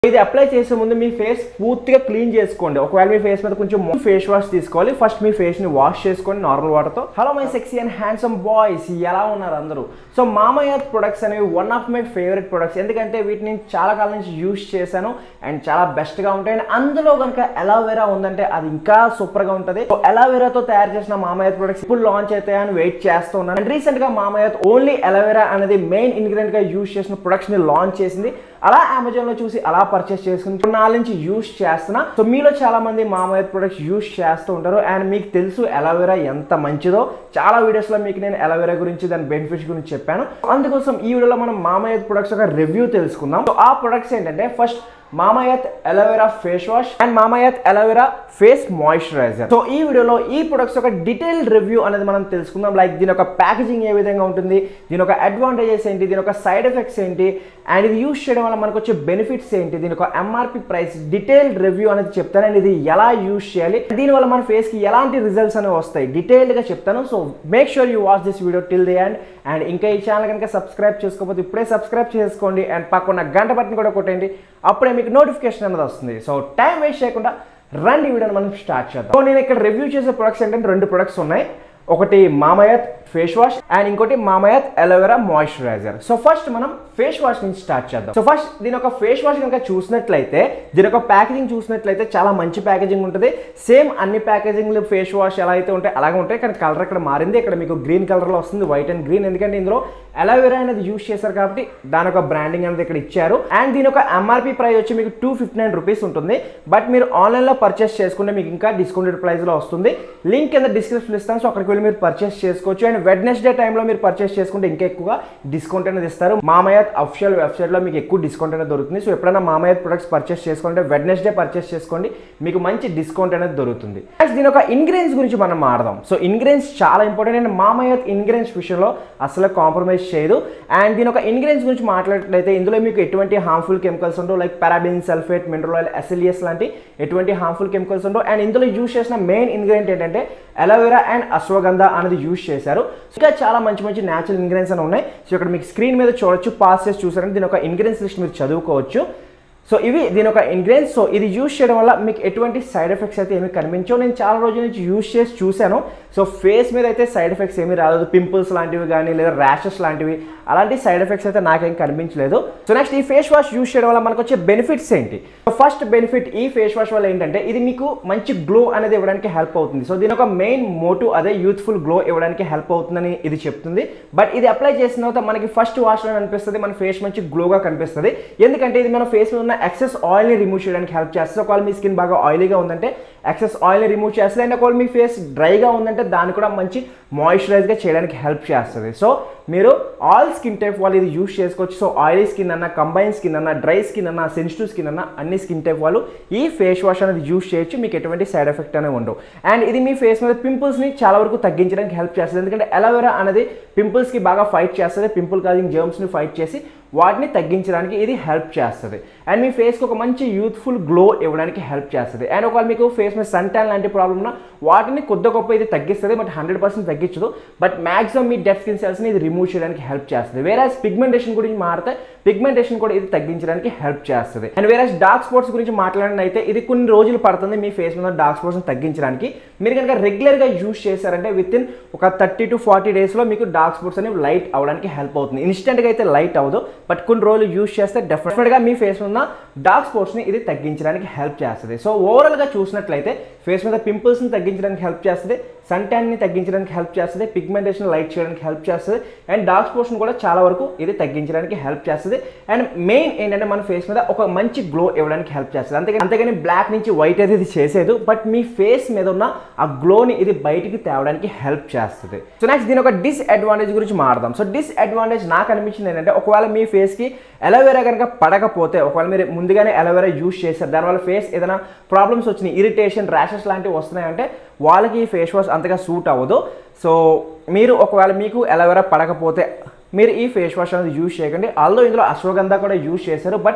ఇది అప్లై చేసే ముందు మీ ఫేస్ పూర్తిగా క్లీన్ చేసుకోండి ఒకవేళ మీ ఫేస్ మీద కొంచెం ఫేస్ వాష్ తీసుకోవాలి ఫస్ట్ మీ ఫేస్ ని వాష్ చేసుకోండి నార్మల్ వాటర్ తో hello my sexy and handsome boys ఎలా ఉన్నారు అందరూ సో మామయ్యత్ ప్రొడక్ట్స్ అనేవి one of my favourite products ఎందుకంటే వీటిని నేను చాలా కాలం నుంచి యూస్ చేశాను అండ్ చాలా బెస్ట్ గా ఉంటాయి అండ్ అందులో కనుక ఎలావెరా ఉందంటే అది ఇంకా సూపర్ గా ఉంటుంది సో ఎలావెరాతో తయారు చేసిన మామయ్యత్ ప్రొడక్ట్స్ ఇప్పుడు లాంచ్ అవుతాయని వెయిట్ చేస్తూ ఉన్నాను అండ్ రీసెంట్ గా మామయ్యత్ ఓన్లీ ఎలావెరా అనేది మెయిన్ ఇంగ్రీడియంట్ గా యూస్ చేసిన ప్రొడక్ట్స్ ని లాంచ్ చేసింది అలా అమెజాన్ లో చూసి అలా పర్చేస్ చేసుకుని ఇప్పుడు నాలుగు నుంచి యూస్ చేస్తున్నా సో మీలో చాలా మంది మామయ్య ప్రొడక్ట్స్ యూస్ చేస్తూ ఉంటారు అండ్ మీకు తెలుసు ఎలావెరా ఎంత మంచిదో చాలా వీడియోస్ లో మీకు నేను ఎలావెరా గురించి దాని బెనిఫిట్స్ గురించి చెప్పాను అందుకోసం ఈ వీడియోలో మనం మామయ్య ప్రొడక్ట్స్ ఒక రివ్యూ తెలుసుకుందాం సో ఆ ప్రొడక్ట్స్ ఏంటంటే first Mamaearth aloe vera face wash and Mamaearth aloe vera face moisturiser so ఈ వీడియోలో ఈ ప్రొడక్ట్స్ ఒక డీటెయిల్ రివ్యూ అనేది మనం తెలుసుకుందాం లైక్ దీని ఒక ప్యాకేజింగ్ ఏ విధంగా ఉంటుంది దీని ఒక అడ్వాంటేజెస్ ఏంటి దీని ఒక సైడ్ ఎఫెక్ట్స్ ఏంటి అండ్ ఇది యూస్ చేయడం వల్ల మనకు వచ్చే బెనిఫిట్స్ ఏంటి దీని ఒక ఎంఆర్పి ప్రైస్ డీటెయిల్ రివ్యూ అనేది చెప్తాను అండ్ ఇది ఎలా యూస్ చేయాలి దీనివల్ల మన ఫేస్కి ఎలాంటి రిజల్ట్స్ అనేవి వస్తాయి డీటెయిల్డ్గా చెప్తాను so make sure you watch this video till the and and ఇంకా ఈ ఛానల్ కనుక సబ్స్క్రైబ్ చేసుకోకపోతే ఇప్పుడే సబ్స్క్రైబ్ చేసుకోండి అండ్ పక్కన గంట బటన్ కూడా కొట్టండి అప్పుడే మీకు నోటిఫికేషన్ అనేది వస్తుంది సో టైం వేస్ట్ చేయకుండా రండి వీడియోని మనం స్టార్ట్ చేద్దాం సో నేను ఇక్కడ రివ్యూ చేసే ప్రొడక్ట్స్ ఏంటంటే రెండు ప్రొడక్ట్స్ ఉన్నాయి ఒకటి మామయత్ ఫేస్ వాష్ అండ్ ఇంకోటి Mamaearth aloe vera moisturiser so first మనం ఫేస్ వాష్ నుంచి స్టార్ట్ చేద్దాం సో ఫస్ట్ దీని ఒక ఫేస్ వాష్ కనుక చూసినట్లయితే దీని ఒక ప్యాకేజింగ్ చూసినట్లయితే చాలా మంచి ప్యాకేజింగ్ ఉంటుంది సేమ్ అన్ని ప్యాకేజింగ్ ఫేస్ వాష్ ఎలా అయితే ఉంటాయి అలాగే ఉంటాయి కానీ కలర్ ఇక్కడ మారింది ఇక్కడ మీకు గ్రీన్ కలర్లో వస్తుంది వైట్ అండ్ గ్రీన్ ఎందుకంటే ఇందులో ఎలోవెరా అనేది యూస్ చేశారు కాబట్టి దాని ఒక బ్రాండింగ్ అనేది ఇక్కడ ఇచ్చారు అండ్ దీని ఒక ఎంఆర్పి ప్రైస్ వచ్చి మీకు టూ ఫిఫ్టీ నైన్ రూపీస్ ఉంటుంది బట్ మీరు ఆన్లైన్లో పర్చేస్ చేసుకుంటే మీకు ఇంకా డిస్కౌంటెడ్ ప్రైస్లో వస్తుంది లింక్ కింద డిస్క్రిప్షన్ ఇస్తాను సో అక్కడికి వెళ్ళి మీరు పర్చేస్ చేసుకోవచ్చు అండ్ వెడ్నెస్డే టైంలో మీరు పర్చేస్ చేసుకుంటే ఇంకా ఎక్కువగా డిస్కౌంట్ అనేది ఇస్తారు మామయ్యత్ అఫిషియల్ వెబ్సైట్లో మీకు ఎక్కువ డిస్కౌంట్ అనేది దొరుకుతుంది సో ఎప్పుడైనా మామయ్యత్ ప్రొడక్ట్స్ పర్చేస్ చేసుకుంటే వెడ్నెస్డే పర్చేస్ చేసుకోండి మీకు మంచి డిస్కౌంట్ అనేది దొరుకుతుంది నెక్స్ట్ దీని ఒక ఇంగ్రీడియంట్స్ గురించి మనం మాడదాం సో ఇంగ్రీడియంట్స్ చాలా ఇంపార్టెంట్ అండ్ మామయ్యత్ ఇంగ్రీడియంట్స్ విషయంలో అసలు కాంప్రమైజ్ చేయదు అండ్ దీని ఒక ఇంగ్రీడియంట్స్ గురించి మాట్లాడినట్లయితే ఇందులో మీకు ఎటువంటి హార్మ్ఫుల్ కెమికల్స్ ఉండవు like paraben sulphate mineral oil SLES లాంటి ఎటువంటి హార్మ్ఫుల్ కెమికల్స్ ఉండవు అండ్ ఇందులో యూస్ చేసిన మెయిన్ ఇంగ్రీడియంట్ ఏంటంటే అలోవెరా అండ్ అశ్వగంధ అనేది యూస్ చేశారు ఇంకా చాలా మంచి మంచి న్యాచురల్ ఇంగ్రీడియంట్స్ అని ఉన్నాయి సో ఇక్కడ మీకు స్క్రీన్ మీద చూడొచ్చు పాస్ చేసి చూసారంటే దీని ఒక ఇంగ్రీడియంట్స్ లిస్ట్ మీరు చదువుకోవచ్చు సో ఇవి దీని ఒక ఇంగ్రీడియంట్స్ సో ఇది యూస్ చేయడం వల్ల మీకు ఎటువంటి సైడ్ ఎఫెక్ట్స్ అయితే ఏమి కనిపించవు నేను చాలా రోజుల నుంచి యూస్ చేసి చూశాను సో ఫేస్ మీద అయితే సైడ్ ఎఫెక్ట్స్ ఏమీ రాలేదు పింపుల్స్ లాంటివి కానీ లేదా ర్యాషెస్ లాంటివి అలాంటి సైడ్ ఎఫెక్ట్స్ అయితే నాకేం కనిపించలేదు సో నెక్స్ట్ ఈ ఫేస్ వాష్ యూస్ చేయడం వల్ల మనకు వచ్చే బెనిఫిట్స్ ఏంటి సో ఫస్ట్ బెనిఫిట్ ఈ ఫేస్ వాష్ వల్ల ఏంటంటే ఇది మీకు మంచి గ్లో అనేది ఇవ్వడానికి హెల్ప్ అవుతుంది సో దీని ఒక మెయిన్ మోటివ్ అదే యూత్ఫుల్ గ్లో ఇవ్వడానికి హెల్ప్ అవుతుందని ఇది చెప్తుంది బట్ ఇది అప్లై చేసిన తర్వాత మనకి ఫస్ట్ వాష్లో అనిపిస్తుంది మన ఫేస్ మంచి గ్లోగా కనిపిస్తుంది ఎందుకంటే ఇది మన ఫేస్ మీద ఉన్న ఎక్సెస్ ఆయిల్ని రిమూవ్ చేయడానికి హెల్ప్ చేస్తుంది ఒకవేళ మీ స్కిన్ బాగా ఆయిలీగా ఉందంటే ఎక్సెస్ ఆయిల్ని రిమూవ్ చేస్తుంది అండ్ ఒకవేళ మీ ఫేస్ డ్రైగా ఉందంటే దాన్ని కూడా మంచి మాయిశ్చరైజ్గా చేయడానికి హెల్ప్ చేస్తుంది సో మీరు ఆల్ స్కిన్ టైప్ వాళ్ళు ఇది యూస్ చేసుకోవచ్చు సో ఆయిలీ స్కిన్ అన్న కంబైన్ స్కిన్ అన్న డ్రై స్కిన్ అన్న సెన్సిటివ్ స్కిన్ అన్న అన్ని స్కిన్ టైప్ వాళ్ళు ఈ ఫేస్ వాష్ అనేది యూస్ చేయొచ్చు మీకు ఎటువంటి సైడ్ ఎఫెక్ట్ అనేవి ఉండవు అండ్ ఇది మీ ఫేస్ మీద పింపుల్స్ని చాలా వరకు తగ్గించడానికి హెల్ప్ చేస్తుంది ఎందుకంటే అలోవెరా అనేది పింపుల్స్కి బాగా ఫైట్ చేస్తుంది పింపుల్ కాజింగ్ జర్మ్స్ని ఫైట్ చేసి వాటిని తగ్గించడానికి ఇది హెల్ప్ చేస్తుంది అండ్ మీ ఫేస్కి ఒక మంచి యూత్ఫుల్ గ్లో ఇవ్వడానికి హెల్ప్ చేస్తుంది అండ్ ఒకవేళ మీకు ఫేస్ మీద సన్ ట్యాన్ లాంటి ప్రాబ్లమ్ ఉన్నా వాటిని కొద్ది గొప్ప ఇది తగ్గిస్తుంది బట్ హండ్రెడ్ పర్సెంట్ తగ్గించదు బట్ మాక్సిమం మీ డెడ్ స్కిన్ సెల్స్ని ఇది రిమూవ్ చేయడానికి హెల్ప్ చేస్తుంది వేరే పిగ్మెంటేషన్ గురించి మారితే పిగ్మెంటేషన్ కూడా ఇది తగ్గించడానికి హెల్ప్ చేస్తుంది అండ్ వేరే డార్క్ స్పాట్స్ గురించి మాట్లాడినైతే ఇది కొన్ని రోజులు పడుతుంది మీ ఫేస్ మీద డార్క్ స్పాట్స్ని తగ్గించడానికి మీరు కనుక రెగ్యులర్గా యూస్ చేశారంటే విత్ ఇన్ ఒక థర్టీ టు ఫార్టీ డేస్లో మీకు డార్క్ స్పాట్స్ అనేవి లైట్ అవడానికి హెల్ప్ అవుతుంది ఇన్స్టెంట్గా అయితే లైట్ అవ్వదు బట్ కొన్ని రోజులు యూస్ చేస్తే డెఫినెట్గా మీ ఫేస్ ఉన్న డార్క్ స్పాట్స్ని ఇది తగ్గించడానికి హెల్ప్ చేస్తుంది సో ఓవరాల్గా చూసినట్లయితే ఫేస్ మీద పింపుల్స్ని తగ్గించడానికి హెల్ప్ చేస్తుంది సన్ ట్యాన్ని తగ్గించడానికి హెల్ప్ చేస్తుంది పిగ్మెంటేషన్ లైట్ చేయడానికి హెల్ప్ చేస్తుంది అండ్ డార్క్ స్పాట్స్ని కూడా చాలా వరకు ఇది తగ్గించడానికి హెల్ప్ చేస్తుంది అండ్ మెయిన్ ఏంటంటే మన ఫేస్ మీద ఒక మంచి గ్లో ఇవ్వడానికి హెల్ప్ చేస్తుంది అంతేగాని అంతేగాని బ్లాక్ నుంచి వైట్ అయితే ఇది చేసేది బట్ మీ ఫేస్ మీద ఉన్న ఆ గ్లోని ఇది బయటికి తేవడానికి హెల్ప్ చేస్తుంది సో నెక్స్ట్ దీని ఒక డిస్అడ్వాంటేజ్ గురించి మాడదాం సో డిస్అడ్వాంటేజ్ నాకు అనిపించింది ఏంటంటే ఒకవేళ మీ ఫేస్కి అలోవెరా కనుక పడకపోతే ఒకవేళ మీరు ముందుగానే అలోవెరా యూస్ చేశారు దానివల్ల ఫేస్ ఏదైనా ప్రాబ్లమ్స్ వచ్చినాయి ఇరిటేషన్ ర్యాషెస్ లాంటివి వస్తున్నాయంటే వాళ్ళకి ఈ ఫేస్ వాష్ అంతగా సూట్ అవ్వదు సో మీరు ఒకవేళ మీకు అలోవెరా పడకపోతే మీరు ఈ ఫేస్ వాష్ అనేది యూస్ చేయకండి ఆల్దో ఇందులో అశ్వగంధ కూడా యూస్ చేశారు బట్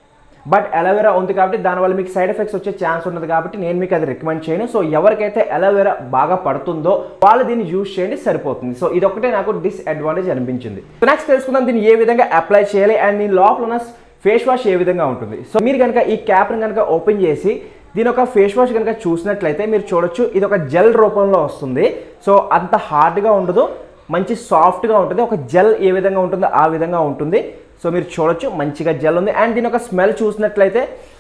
బట్ అలోవెరా ఉంది కాబట్టి దానివల్ల మీకు సైడ్ ఎఫెక్ట్స్ వచ్చే ఛాన్స్ ఉన్నది కాబట్టి నేను మీకు అది రికమెండ్ చేయను సో ఎవరికైతే అలోవెరా బాగా పడుతుందో వాళ్ళు దీన్ని యూజ్ చేయండి సరిపోతుంది సో ఇది ఒకటే నాకు డిస్అడ్వాంటేజ్ అనిపించింది సో నెక్స్ట్ తెలుసుకుందాం దీన్ని ఏ విధంగా అప్లై చేయాలి అండ్ దీని లోపల ఉన్న ఫేస్ వాష్ ఏ విధంగా ఉంటుంది సో మీరు కనుక ఈ క్యాప్ని కనుక ఓపెన్ చేసి దీని ఒక ఫేస్ వాష్ కనుక చూసినట్లయితే మీరు చూడొచ్చు ఇది ఒక జెల్ రూపంలో వస్తుంది సో అంత హార్డ్గా ఉండదు మంచి సాఫ్ట్గా ఉంటుంది ఒక జెల్ ఏ విధంగా ఉంటుందో ఆ విధంగా ఉంటుంది సో మీరు చూడొచ్చు మంచిగా జెల్ ఉంది అండ్ దీని ఒక స్మెల్ చూసినట్లయితే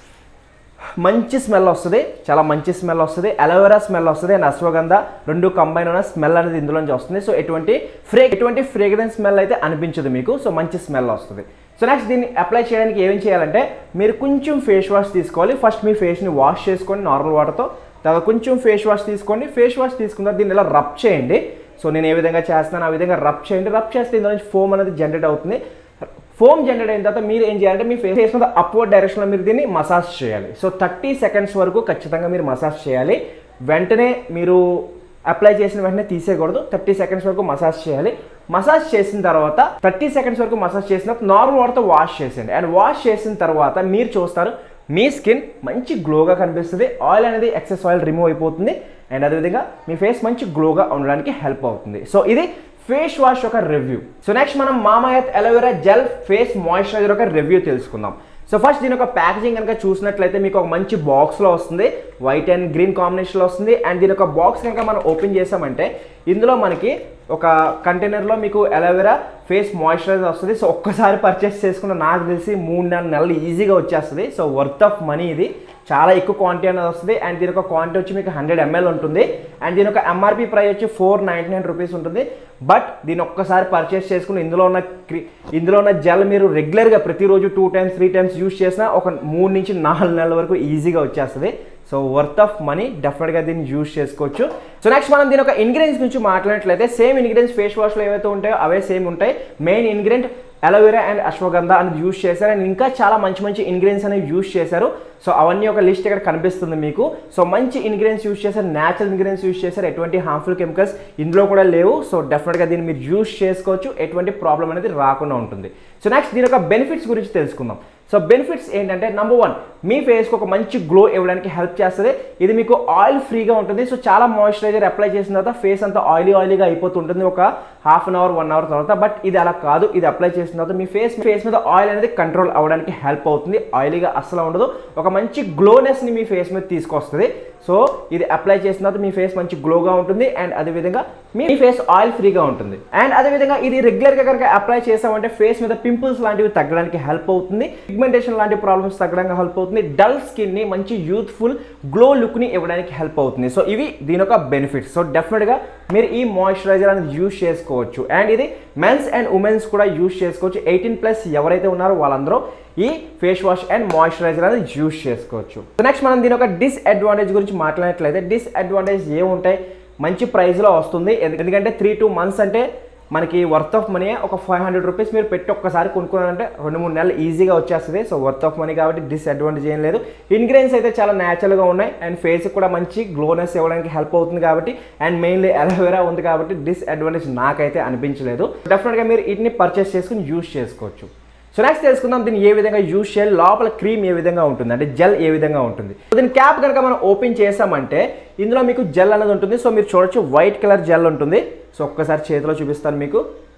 మంచి స్మెల్ వస్తుంది చాలా మంచి స్మెల్ వస్తుంది అలోవెరా స్మెల్ వస్తుంది అండ్ అశ్వగంధ రెండు కంబైన్ ఉన్న స్మెల్ అనేది ఇందులోంచి వస్తుంది సో ఎటువంటి ఫ్రే ఎటువంటి ఫ్రేగ్రెన్స్ స్మెల్ అయితే అనిపించదు మీకు సో మంచి స్మెల్ వస్తుంది సో నెక్స్ట్ దీన్ని అప్లై చేయడానికి ఏం చేయాలంటే మీరు కొంచెం ఫేస్ వాష్ తీసుకోవాలి ఫస్ట్ మీ ఫేస్ని వాష్ చేసుకోండి నార్మల్ వాటర్తో తర్వాత కొంచెం ఫేస్ వాష్ తీసుకోండి ఫేస్ వాష్ తీసుకున్న తర్వాత దీన్ని ఇలా రబ్ చేయండి సో నేను ఏ విధంగా చేస్తున్నాను ఆ విధంగా రబ్ చేయండి రబ్ చేస్తే ఇందులో నుంచి ఫోమ్ అనేది జనరేట్ అవుతుంది ఫోమ్ జనరేట్ అయిన తర్వాత మీరు ఏం చేయాలంటే మీ ఫేస్ మీద అప్వర్డ్ డైరెక్షన్లో మీరు దీన్ని మసాజ్ చేయాలి సో థర్టీ సెకండ్స్ వరకు ఖచ్చితంగా మీరు మసాజ్ చేయాలి వెంటనే మీరు అప్లై చేసిన వెంటనే తీసేయకూడదు థర్టీ సెకండ్స్ వరకు మసాజ్ చేయాలి మసాజ్ చేసిన తర్వాత థర్టీ సెకండ్స్ వరకు మసాజ్ చేసిన తర్వాత నార్మల్ వాటర్తో వాష్ చేసేయండి అండ్ వాష్ చేసిన తర్వాత మీరు చూస్తారు మీ స్కిన్ మంచి గ్లోగా కనిపిస్తుంది ఆయిల్ అనేది ఎక్సెస్ ఆయిల్ రిమూవ్ అయిపోతుంది అండ్ అదేవిధంగా మీ ఫేస్ మంచి గ్లోగా ఉండడానికి హెల్ప్ అవుతుంది సో ఇది ఫేస్ వాష్ యొక్క రివ్యూ సో నెక్స్ట్ మనం Mamaearth aloe vera gel face moisturiser యొక్క రివ్యూ తెలుసుకుందాం సో ఫస్ట్ దీని యొక్క ప్యాకేజింగ్ కనుక చూసినట్లయితే మీకు ఒక మంచి బాక్స్లో వస్తుంది వైట్ అండ్ గ్రీన్ కాంబినేషన్లో వస్తుంది అండ్ దీని యొక్క బాక్స్ కనుక మనం ఓపెన్ చేసామంటే ఇందులో మనకి ఒక కంటైనర్లో మీకు అలోవెరా ఫేస్ మాయిశ్చరైజర్ వస్తుంది సో ఒక్కసారి పర్చేస్ చేసుకున్న నాకు తెలిసి మూడు నాలుగు నెలలు ఈజీగా వచ్చేస్తుంది సో వర్త్ ఆఫ్ మనీ ఇది చాలా ఎక్కువ క్వాంటిటీ అనేది వస్తుంది అండ్ దీని యొక్క క్వాంటిటీ వచ్చి మీకు హండ్రెడ్ ఎంఎల్ ఉంటుంది అండ్ దీని యొక్క ఎంఆర్పి ప్రైస్ వచ్చి ఫోర్ నైంటీ నైన్ రూపీస్ ఉంటుంది బట్ దీని ఒక్కసారి పర్చేస్ చేసుకుని ఇందులో ఉన్న క్రి- ఇందులో ఉన్న జెల్ మీరు రెగ్యులర్గా ప్రతిరోజు two times three times use చేసినా ఒక మూడు నుంచి నాలుగు నెలల వరకు ఈజీగా వచ్చేస్తుంది సో వర్త్ ఆఫ్ మనీ డెఫినెట్గా దీన్ని యూస్ చేసుకోవచ్చు సో నెక్స్ట్ మనం దీని యొక్క ఇంగ్రీడియంట్స్ గురించి మాట్లాడినట్లయితే సేమ్ ఇంగ్రీడియంట్స్ ఫేస్ వాష్లో ఏవైతే ఉంటాయో అవే సేమ్ ఉంటాయి main ingredient aloe vera and ashwagandha అనేది యూస్ చేశారు అండ్ ఇంకా చాలా మంచి మంచి ఇంగ్రీడియంట్స్ అనేవి యూస్ చేశారు సో అవన్నీ ఒక లిస్ట్ ఇక్కడ కనిపిస్తుంది మీకు సో మంచి ఇంగ్రీడియంట్స్ యూస్ చేశారు న్యాచురల్ ఇంగ్రీడియంట్స్ యూస్ చేశారు ఎటువంటి హార్మ్ఫుల్ కెమికల్స్ ఇందులో కూడా లేవు సో డెఫినెట్గా దీన్ని మీరు యూస్ చేసుకోవచ్చు ఎటువంటి ప్రాబ్లం అనేది రాకుండా ఉంటుంది సో నెక్స్ట్ దీని యొక్క బెనిఫిట్స్ గురించి తెలుసుకుందాం సో బెనిఫిట్స్ ఏంటంటే నెంబర్ వన్ మీ ఫేస్కి ఒక మంచి గ్లో ఇవ్వడానికి హెల్ప్ చేస్తుంది ఇది మీకు ఆయిల్ ఫ్రీగా ఉంటుంది సో చాలా మాయిశ్చరైజర్ అప్లై చేసిన తర్వాత ఫేస్ అంతా ఆయిలీ ఆయిలీగా అయిపోతుంటుంది ఒక half an hour one hour తర్వాత బట్ ఇది అలా కాదు ఇది అప్లై చేసిన తర్వాత మీ ఫేస్ ఫేస్ మీద ఆయిల్ అనేది కంట్రోల్ అవ్వడానికి హెల్ప్ అవుతుంది ఆయిలీగా అస్సలు ఉండదు ఒక మంచి గ్లోనెస్ని మీ ఫేస్ మీద తీసుకొస్తుంది సో ఇది అప్లై చేసిన తర్వాత మీ ఫేస్ మంచి గ్లోగా ఉంటుంది అండ్ అదేవిధంగా మీ ఫేస్ ఆయిల్ ఫ్రీగా ఉంటుంది అండ్ అదేవిధంగా ఇది రెగ్యులర్గా కనుక అప్లై చేసామంటే ఫేస్ మీద పింపుల్స్ లాంటివి తగ్గడానికి హెల్ప్ అవుతుంది పిగ్మెంటేషన్ లాంటి ప్రాబ్లమ్స్ తగ్గడానికి హెల్ప్ అవుతుంది డల్ స్కిన్ని మంచి యూత్ఫుల్ గ్లో లుక్ని ఇవ్వడానికి హెల్ప్ అవుతుంది సో ఇవి దీని యొక్క బెనిఫిట్స్ సో డెఫినెట్గా మీరు ఈ మాయిశ్చరైజర్ అనేది యూస్ చేసుకోవచ్చు అండ్ ఇది మెన్స్ అండ్ ఉమెన్స్ కూడా యూస్ చేసుకోవచ్చు ఎయిటీన్ ప్లస్ ఎవరైతే ఉన్నారో వాళ్ళందరూ ఈ ఫేస్ వాష్ అండ్ మాయిశ్చరైజర్ అనేది యూస్ చేసుకోవచ్చు సో నెక్స్ట్ మనం దీని యొక్క డిస్అడ్వాంటేజ్ గురించి మాట్లాడినట్లయితే డిస్అడ్వాంటేజ్ ఏముంటాయి మంచి ప్రైస్లో వస్తుంది ఎందు- ఎందుకంటే త్రీ టూ మంత్స్ అంటే మనకి వర్త్ ఆఫ్ మనీ ఒక ఫైవ్ హండ్రెడ్ రూపీస్ మీరు పెట్టి ఒక్కసారి కొనుక్కున్నారంటే రెండు మూడు నెలలు ఈజీగా వచ్చేస్తుంది సో వర్త్ ఆఫ్ మనీ కాబట్టి డిస్అడ్వాంటేజ్ ఏం లేదు ఇంగ్రీడియంట్స్ అయితే చాలా న్యాచురల్గా ఉన్నాయి అండ్ ఫేస్ కూడా మంచి గ్లోనెస్ ఇవ్వడానికి హెల్ప్ అవుతుంది కాబట్టి అండ్ మెయిన్లీ అలోవెరా ఉంది కాబట్టి డిస్అడ్వాంటేజ్ నాకైతే అనిపించలేదు డెఫినెట్గా మీరు వీటిని పర్చేస్ చేసుకుని యూస్ చేసుకోవచ్చు సో నెక్స్ట్ తెలుసుకుందాం దీన్ని ఏ విధంగా యూస్ చేయాలి లోపల క్రీమ్ ఏ విధంగా ఉంటుంది అంటే జెల్ ఏ విధంగా ఉంటుంది సో దీని క్యాప్ కనుక మనం ఓపెన్ చేసామంటే ఇందులో మీకు జెల్ అనేది ఉంటుంది సో మీరు చూడొచ్చు వైట్ కలర్ జెల్ ఉంటుంది సో ఒక్కసారి చేతిలో చూపిస్తాను మీకు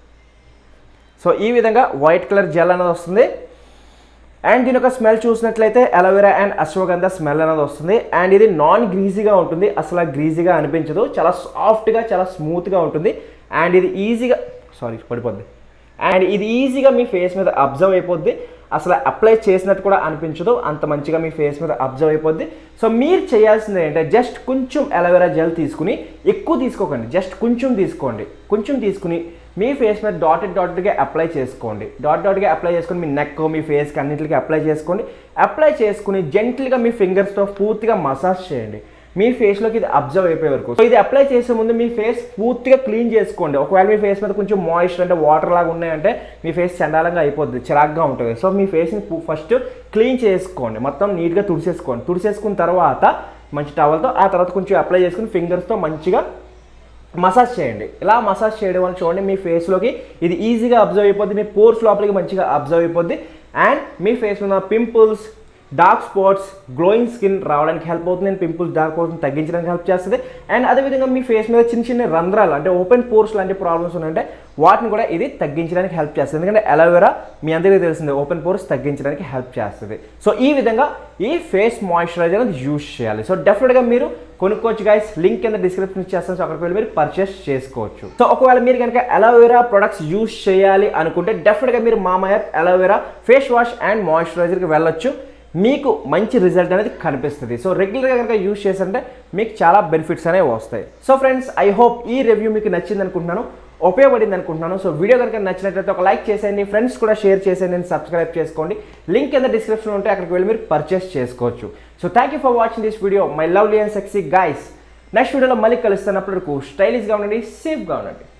సో ఈ విధంగా వైట్ కలర్ జెల్ అనేది వస్తుంది అండ్ దీని యొక్క స్మెల్ చూసినట్లయితే అలోవెరా అండ్ అశ్వగంధ స్మెల్ అనేది వస్తుంది అండ్ ఇది నాన్ గ్రీజీగా ఉంటుంది అసలు గ్రీజీగా అనిపించదు చాలా సాఫ్ట్గా చాలా స్మూత్గా ఉంటుంది అండ్ ఇది ఈజీగా సారీ పడిపోద్ది అండ్ ఇది ఈజీగా మీ ఫేస్ మీద అబ్జర్వ్ అయిపోద్ది అసలు అప్లై చేసినట్టు కూడా అనిపించదు అంత మంచిగా మీ ఫేస్ మీద అబ్జర్వ్ అయిపోద్ది సో మీరు చేయాల్సింది ఏంటంటే జస్ట్ కొంచెం అలోవెరా జెల్ తీసుకుని ఎక్కువ తీసుకోకండి జస్ట్ కొంచెం తీసుకోండి కొంచెం తీసుకుని మీ ఫేస్ మీద డాటెడ్ డాటెడ్గా అప్లై చేసుకోండి డాట్ డాట్గా అప్లై చేసుకొని మీ నెక్ మీ ఫేస్కి అన్నింటికి అప్లై చేసుకోండి అప్లై చేసుకుని జెంటిల్గా మీ ఫింగర్స్తో పూర్తిగా మసాజ్ చేయండి మీ ఫేస్లోకి ఇది అబ్జర్వ్ అయిపోయే వరకు సో ఇది అప్లై చేసే ముందు మీ ఫేస్ పూర్తిగా క్లీన్ చేసుకోండి ఒకవేళ మీ ఫేస్ మీద కొంచెం మాయిశ్చర్ అంటే వాటర్ లాగా ఉన్నాయంటే మీ ఫేస్ చండాలంగా అయిపోద్ది చిరాగ్గా ఉంటుంది సో మీ ఫేస్ని ఫస్ట్ క్లీన్ చేసుకోండి మొత్తం నీట్గా తుడిసేసుకోండి తుడిసేసుకున్న తర్వాత మంచి టవల్తో ఆ తర్వాత కొంచెం అప్లై చేసుకుని ఫింగర్స్తో మంచిగా మసాజ్ చేయండి ఇలా మసాజ్ చేయడం వల్ల చూడండి మీ ఫేస్లోకి ఇది ఈజీగా అబ్జర్వ్ అయిపోద్ది మీ పోర్స్ లోపలికి మంచిగా అబ్జర్వ్ అయిపోద్ది అండ్ మీ ఫేస్ ఉన్న pimples dark spots glowing skin రావడానికి హెల్ప్ అవుతుంది అండ్ పింపుల్స్ డార్క్ స్పాట్స్ తగ్గించడానికి హెల్ప్ చేస్తుంది అండ్ అదేవిధంగా మీ ఫేస్ మీద చిన్న చిన్న రంధ్రాలు అంటే ఓపెన్ పోర్స్ లాంటి ప్రాబ్లమ్స్ ఉన్నాయంటే వాటిని కూడా ఇది తగ్గించడానికి హెల్ప్ చేస్తుంది ఎందుకంటే అలోవెరా మీ అందరికీ తెలిసిందే ఓపెన్ పోర్స్ తగ్గించడానికి హెల్ప్ చేస్తుంది సో ఈ విధంగా ఈ ఫేస్ మాయిశ్చరైజర్ అనేది యూజ్ చేయాలి సో డెఫినెట్గా మీరు కొనుక్కోవచ్చు గైస్ లింక్ కింద డిస్క్రిప్షన్ ఇచ్చేస్తాను సో అక్కడికి వెళ్ళి మీరు పర్చేస్ చేసుకోవచ్చు సో ఒకవేళ మీరు కనుక అలోవెరా ప్రొడక్ట్స్ యూజ్ చేయాలి అనుకుంటే డెఫినెట్గా మీరు మామయ్య అలోవెరా ఫేస్ వాష్ అండ్ మాయిశ్చరైజర్కి వెళ్ళొచ్చు మీకు మంచి రిజల్ట్ అనేది కనిపిస్తుంది సో రెగ్యులర్గా కనుక యూజ్ చేస్తుంటే మీకు చాలా బెనిఫిట్స్ అనేవి వస్తాయి సో ఫ్రెండ్స్ ఐ హోప్ ఈ రివ్యూ మీకు నచ్చింది అనుకుంటున్నాను ఉపయోగపడింది అనుకుంటున్నాను సో వీడియో కనుక నచ్చినట్లయితే ఒక లైక్ చేసేయండి ఫ్రెండ్స్ కూడా షేర్ చేసేయండి and సబ్స్క్రైబ్ చేసుకోండి లింక్ కింద డిస్క్రిప్షన్ ఉంటే అక్కడికి వెళ్ళి మీరు పర్చేస్ చేసుకోవచ్చు so thank you for watching this video my lovely and sexy guys next వీడియోలో మళ్ళీ కలుస్తున్నప్పుడు స్టైలిష్గా ఉండండి సేఫ్గా ఉండండి